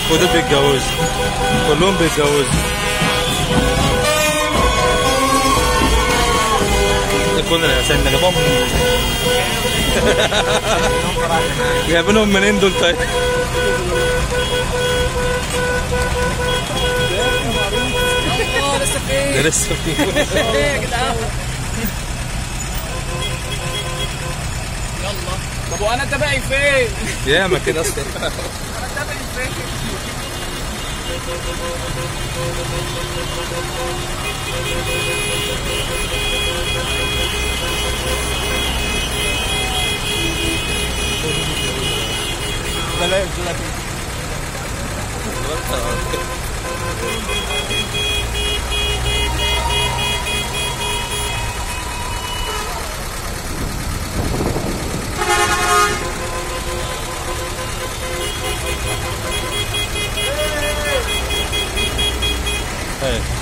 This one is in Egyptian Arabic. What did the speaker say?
ودول بيتجوزوا كلهم بيتجوزوا ده كل العسل ده جابهم منين؟ جايبينهم منين دول طيب؟ اه لسه في ده لسه في ايه يا جدعان يلا طب وانا تبعي فين؟ ياما كده اصلا انا تبعي فين؟ بلاش لك ايه